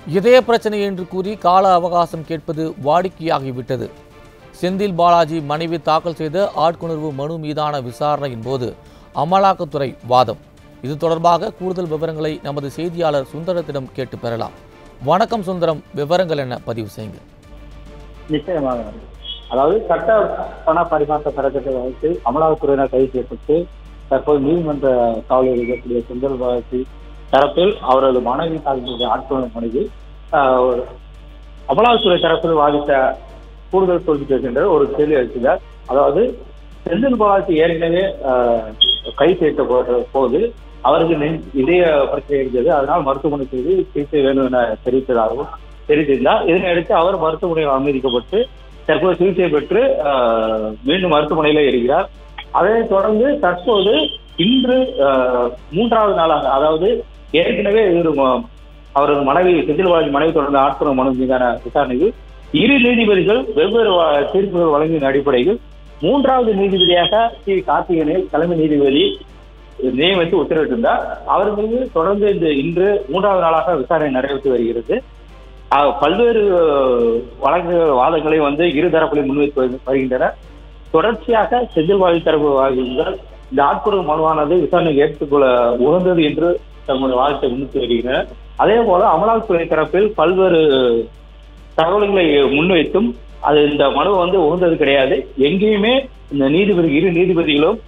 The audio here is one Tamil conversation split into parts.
இதய பிரச்சனை என்று கூறி கால அவகாசம் கேட்பது வாடிக்கையாகிவிட்டது செந்தில் பாலாஜி மனைவி தாக்கல் செய்த ஆட்கொணர்வு மனு மீதான விசாரணையின் போது அமலாக்கத்துறை வாதம் இது தொடர்பாக கூடுதல் விவரங்களை நமது செய்தியாளர் சுந்தரத்திடம் கேட்டு பெறலாம் வணக்கம் சுந்தரம் விவரங்கள் என்ன பதிவு செய்யுங்க நிச்சயமாக அதாவது சட்ட பண பரிமாற்ற சட்டத்தை வகுத்து அமலாக்கத்துறையினர் கைது செய்யப்பட்டு தற்போது நீதிமன்ற காவலில் இருக்கக்கூடிய செந்தில் பாலாஜி தரப்பில் அவரது மனைவி தாக்கக்கூடிய ஆட்கொள்ள மனைவி ஆஹ், ஒரு அமலாக்கத்துறை தரப்பில் வாதித்த கூடுதல் தோல்வி என்ற ஒரு கேள்வி அளித்தார் அதாவது செந்தில் பாலாஜி ஏற்கனவே ஆஹ், கைது செய்யப்பட்ட போது அவருக்கு நெஞ் இதய பிரச்சனை இருந்தது அதனால் மருத்துவமனை செய்து சிகிச்சை வேண்டும் என தெரிவித்ததாகவும் தெரிவித்திருந்தார் இதனையடுத்து அவர் மருத்துவமனையில் அனுமதிக்கப்பட்டு தற்போது சிகிச்சை பெற்று ஆஹ், மீண்டும் மருத்துவமனையில இருக்கிறார் அதனைத் தொடர்ந்து தற்போது இன்று ஆஹ், மூன்றாவது நாளாக அதாவது ஏற்கனவே இவர் ம- அவரது மனைவி செந்தில் பாலாஜி மனைவி தொடர்ந்த ஆட்புற மனு மீதான விசாரணையில் இரு நீதிபதிகள் வெவ்வேறு வ- தீர்ப்புகள் வழங்கிய அடிப்படையில் மூன்றாவது நீதிபதியாக சி கார்த்திகேயனை தலைமை நீதிபதி நியமித்து உத்தரவிட்டிருந்தார் அவர் மீது தொடர்ந்து இந்த இன்று மூன்றாவது நாளாக விசாரணை நடைபெற்று வருகிறது ஆஹ் பல்வேறு வழக்கு வாதங்களை வந்து இரு தரப்புலையும் முன்வைத்து வரு- வருகின்றன தொடர்ச்சியாக செந்தில் பாலாஜி தரப்பு வாதிகள் இந்த ஆட்குறை மனுவானது விசாரணைக்கு ஏற்றுக்கொள்ள உகந்தது என்று தங்களுடைய வாதத்தை முன்னிட்டு வருகின்றனர் அதே போல அமலாக்கத்துறை தரப்பில் பல்வேறு தகவல்களை முன்வைத்தும் அது இந்த மனு வந்து உகந்தது கிடையாது எங்கேயுமே இந்த நீதிபதி இரு நீதிபதிகளும்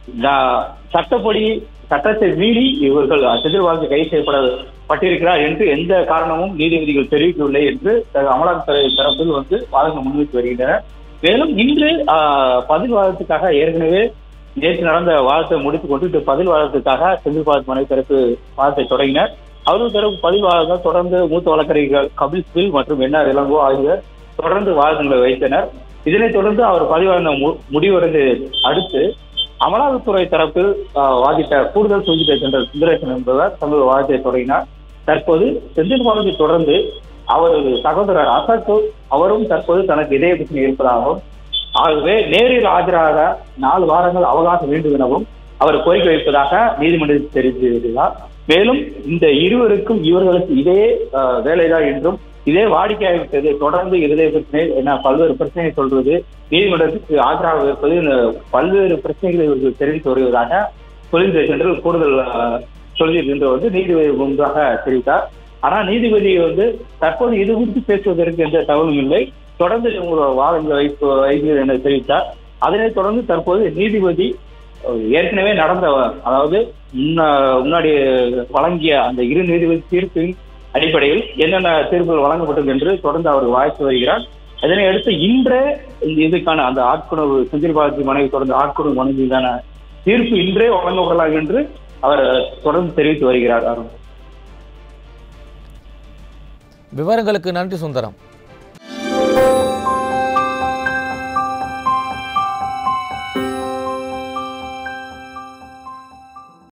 நா- சட்டப்படி சட்டத்தை மீறி இவர்கள் செந்தில் பாலாஜி கைது செய்யப்படப்பட்டிருக்கிறார் என்று எந்த காரணமும் நீதிபதிகள் தெரிவிக்கவில்லை என்று த- அமலாக்கத்துறை தரப்பில் வந்து வாதங்கள் முன்வைத்து வருகின்றனர் மேலும் இன்று ஆஹ், பதில் வாதத்துக்காக ஏற்கனவே நேற்று நடந்த வாதத்தை முடித்துக் கொண்டு இன்று பதில் வாதத்துக்காக செந்தில் பாலாஜி மனைவி தரப்பு வாதத்தை தொடங்கினர் அவர்கள் தரப்பு பதில் வாதங்கள் தொடர்ந்து மூத்த வழக்கறிஞர்கள் கபில் சிபில் மற்றும் என்ஆர் இளங்கோ ஆகியோர் தொடர்ந்து வாதங்களை வைத்தனர் இதனைத் தொடர்ந்து அவர் பதிவான முடிவடைந்து அடுத்து அமலாக்கத்துறை தரப்பில் ஆஹ், வாதிட்ட கூடுதல் சொல்லிட்ட ஜெனரல் சுந்தரேசன் என்பவர் தங்கள் வாதத்தை தொடங்கினார் தற்போது செந்தில் பாலாஜி தொடர்ந்து அவரது சகோதரர் அசோக் அவரும் தற்போது தனக்கு இதய பிரச்சனை இருப்பதாகவும் ஆகவே நேரில் ஆஜராக நாலு வாரங்கள் அவகாசம் வேண்டும் எனவும் அவர் கோரிக்கை வைப்பதாக நீதிமன்றத்தில் தெரிவித்திருக்கிறார் மேலும் இந்த இருவருக்கும் இவர்களுக்கு இதே ஆஹ், வேலைதான் என்றும் இதே வாடிக்கையாகிவிட்டது தொடர்ந்து இதய பிரச்சனை என பல்வேறு பிரச்சனையை சொல்றது நீதிமன்றத்துக்கு ஆஜராக இருப்பது இந்த பல்வேறு பிரச்சனைகளை இவர்கள் தெரிவித்து வருவதாக தொழில் சென்று கூடுதல் ஆஹ், சொல்லியிருக்கின்ற வந்து நீதிபதி முன்பாக தெரிவித்தார் ஆனா நீதிபதி வந்து தற்போது இது குறித்து பேசுவதற்கு எந்த தகவலும் இல்லை தொடர்ந்து உங்களோட வாதங்களை வைப்பு வைங்கள் என தெரிவித்தார் அதனைத் தொடர்ந்து தற்போது நீதிபதி அஹ், ஏற்கனவே நடந்த அதாவது முன்ன- முன்னாடி வழங்கிய அந்த இரு நீதிபதி தீர்ப்பின் அடிப்படையில் என்னென்ன தீர்ப்புகள் வழங்கப்பட்டது என்று தொடர்ந்து அவர் வாய்த்து வருகிறார் இதனை அடுத்து இன்றே இந்த இதுக்கான அந்த ஆட்கொணர்வு செந்தில் பாலாஜி மனைவி தொடர்ந்து ஆட்கொணர்வு மனு மீதான தீர்ப்பு இன்றே வழங்கப்படலாம் என்று அவர் தொடர்ந்து தெரிவித்து வருகிறார் அருண் விவரங்களுக்கு நன்றி சுந்தரம்